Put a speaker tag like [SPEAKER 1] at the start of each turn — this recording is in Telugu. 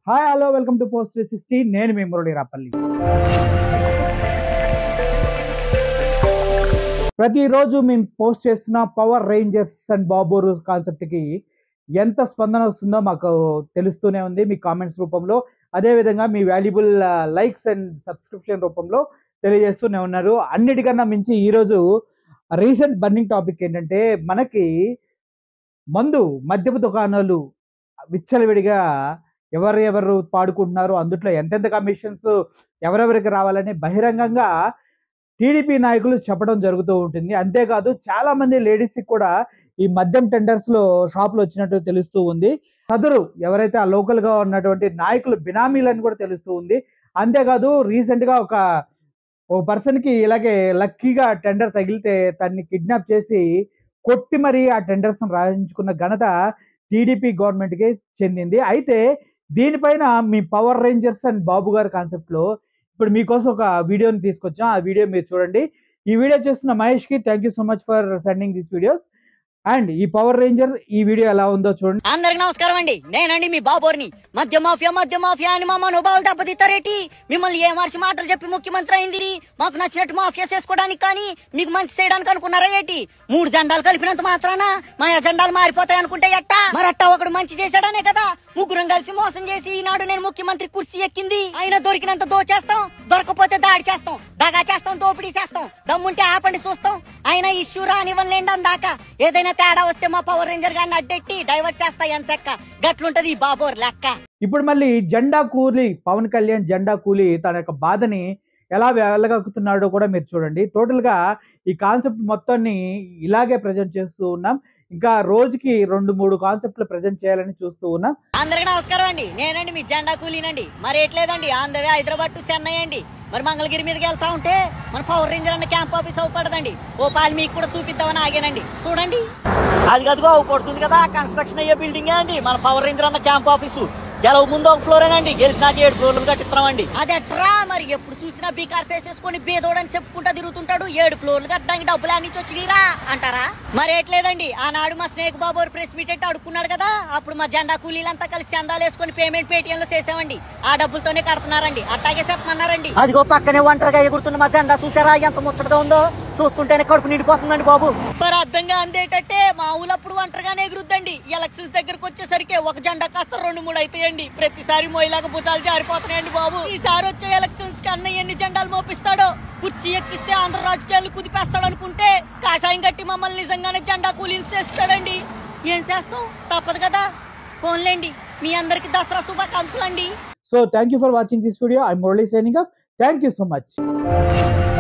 [SPEAKER 1] hi hello welcome to post three sixty నేను మీ మురళి రాపల్లి ప్రతిరోజు మేము పోస్ట్ చేస్తున్న పవర్ రేంజర్స్ అండ్ బాబోరు కాన్సెప్ట్కి ఎంత స్పందన వస్తుందో మాకు తెలుస్తూనే ఉంది మీ కామెంట్స్ రూపంలో అదేవిధంగా మీ వాల్యుబుల్ లైక్స్ అండ్ సబ్స్క్రిప్షన్ రూపంలో తెలియజేస్తూనే ఉన్నారు అన్నిటికన్నా మించి ఈరోజు రీసెంట్ బర్నింగ్ టాపిక్ ఏంటంటే మనకి మందు మద్యపు దుకాణాలు విచ్చలవిడిగా ఎవరు ఎవరు పాడుకుంటున్నారు అందుట్లో ఎంతెంత కమిషన్స్ ఎవరెవరికి రావాలని బహిరంగంగా టీడీపీ నాయకులు చెప్పడం జరుగుతూ ఉంటుంది అంతేకాదు చాలా మంది లేడీస్కి కూడా ఈ మద్యం టెండర్స్ లో షాపులు వచ్చినట్టు తెలుస్తూ ఉంది సదరు ఎవరైతే ఆ లోకల్ గా ఉన్నటువంటి నాయకులు బినామీలని కూడా తెలుస్తూ ఉంది అంతేకాదు రీసెంట్ గా ఒక ఓ పర్సన్ కి ఇలాగే లక్కీగా టెండర్ తగిలితే తన్ని కిడ్నాప్ చేసి కొట్టి మరీ ఆ టెండర్స్ రాయించుకున్న ఘనత టీడీపీ గవర్నమెంట్ కి చెందింది అయితే దీనిపైన మీ పవర్ రేంజర్స్ అండ్ బాబు గారి కాన్సెప్ట్ లో ఇప్పుడు మీకోసం ఒక వీడియోని తీసుకొచ్చాం ఆ వీడియో మీరు చూడండి ఈ వీడియో చేస్తున్న మహేష్ కి thank you so much for sending this videos and ఈ పవర్ రేంజర్ ఈ వీడియో ఎలా ఉందో చూడండి
[SPEAKER 2] అందరికి నమస్కారం అండి నేనండి మీ బాబోర్ని మధ్య మాఫియా మధ్య మాఫియా అని మా మనోభావాలు దెబ్బతీస్తారేటి మిమ్మల్ని ఏ మనిషి మాటలు చెప్పి ముఖ్యమంత్రి అయింది మాకు నచ్చినట్టు మాఫియా చేసుకోవడానికి కానీ మీకు మంచి చేయడానికి అనుకున్నారా ఏంటి మూడు జెండాలు కలిపినంత మాత్రాన మా ఎజెండాలు మారిపోతాయి అనుకుంటే ఎట్టా మరి అట్టా ఒకడు మంచి చేశాడనే కదా ముగ్గురం కలిసి మోసం చేసి ఈనాడు నేను ముఖ్యమంత్రి కుర్చీ ఎక్కింది అయినా దొరికినంత దోచేస్తాం దొరకపోతే దాడి చేస్తాం దగా చేస్తాం దోపిడీ చేస్తాం దమ్ముంటే ఆపండి చూస్తాం అయినా ఇష్యూ రానివ్వలేండి అందాక ఏదైనా తేడా వస్తే మా పవర్ రేంజర్ గారిని అడ్డెట్టి డైవర్ట్ చేస్తా ఎంచక్క గట్లుంటది ఈ బాబోర్ లెక్క
[SPEAKER 1] ఇప్పుడు మళ్ళీ జెండా కూలి పవన్ కళ్యాణ్ జెండా కూలి తన యొక్క బాధని ఎలా వెళ్ళగక్కుతున్నాడో కూడా మీరు చూడండి టోటల్ గా ఈ కాన్సెప్ట్ మొత్తాన్ని ఇలాగే ప్రజెంట్ చేస్తూ ఉన్నాం ఇంకా రోజుకి రెండు మూడు కాన్సెప్ట్లు ప్రజెంట్ చేయాలని చూస్తూ ఉన్నాం
[SPEAKER 2] అందరికి నమస్కారం అండి నేనండి మీ జెండా కూలీనండి మరి ఎట్లేదండి ఆంధ్రవే హైదరాబాద్ టు చెన్నై అండి మరి మంగళగిరి మీదకి వెళ్తా ఉంటే మన పవర్ రేంజర్ అన్న క్యాంప్ ఆఫీస్ అవుపడదండి ఓ పాలు మీకు కూడా చూపిద్దామని ఆగానండి చూడండి అది కదుగో అవుపడుతుంది కదా కన్స్ట్రక్షన్ అయ్యే బిల్డింగ్ అండి మన పవర్ రేంజర్ అన్న క్యాంప్ ఆఫీసు గెలవ ముందు ఒక ఫ్లోర్ అండి గెలిచినాక ఏడు ఫ్లోర్లు కట్టిస్తామండి అదెట్రా మరి ఎప్పుడు చూసినా బీకార్ ఫేస్ వేసుకొని బేదోడని చెప్పుకుంటా తిరుగుతుంటాడు ఏడు ఫ్లోర్లు కట్టడానికి డబ్బులు అన్ని వచ్చినీరా అంటారా మరి ఎట్లేదండి ఆనాడు మా స్నేక్ బాబు ప్రెస్ మీట్ ఎట్టి అడుక్కున్నాడు కదా అప్పుడు మా జెండా కూలీలంతా కలిసి చందాలు వేసుకొని పేమెంట్ పేటిఎం లో చేసామండి ఆ డబ్బులతోనే కడుతున్నారండి అట్టాగే చెప్పమన్నారండి అదిగో పక్కనే ఒంటరిగా ఎగురుతున్న మా జెండా చూసారా ఎంత ముచ్చటగా ఉందో చూస్తుంటేనే కడుపు నిండిపోతుందండి బాబు మరి అర్థంగా అందేటట్టే మా ఊలప్పుడు ఒంటరిగానే ఎగురుద్దండి ఎలక్షన్స్ దగ్గరకు వచ్చేసరికి ఒక జెండా కాస్త రెండు మూడు అయితాయండి ప్రతిసారి మోయిలాగా భుజాలు జారిపోతున్నాయండి బాబు ఈసారి వచ్చే ఎలక్షన్స్ కి అన్న ఎన్ని జెండాలు మోపిస్తాడో కుర్చీ ఎక్కిస్తే ఆంధ్ర రాజకీయాలు కుదిపేస్తాడు అనుకుంటే కాషాయం కట్టి మమ్మల్ని నిజంగానే జెండా కూలీలు చేస్తాడండి ఏం చేస్తాం తప్పదు కదా ఫోన్లేండి మీ అందరికి దసరా శుభాకాంక్షలు అండి
[SPEAKER 1] so thank you for watching this video I Murali signing thank you so much